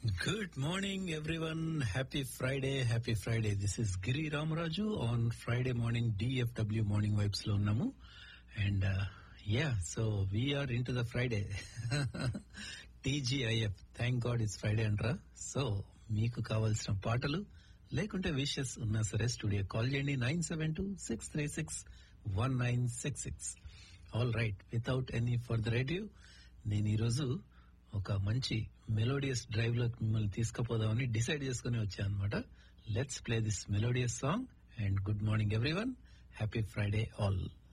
Good morning, everyone. Happy Friday. Happy Friday. This is Giri Ramaraju on Friday morning DFW morning vibes లో ఉన్నాము and ya so we're into the Friday TGIF thank God it's Friday అంటారా so మీకు కావాల్సిన పాటలు లేకుంటే wishes ఉన్నా సరే studio call చేయండి nine seven two six three six one nine six six all right without any further radio నేను ఈరోజు ఒక మంచి మెలోడియస్ డ్రైవ్ లో మిమ్మల్ని తీసుకుపోదామని డిసైడ్ చేసుకుని వచ్చాను అనమాట let's play this melodious song and good morning everyone happy Friday all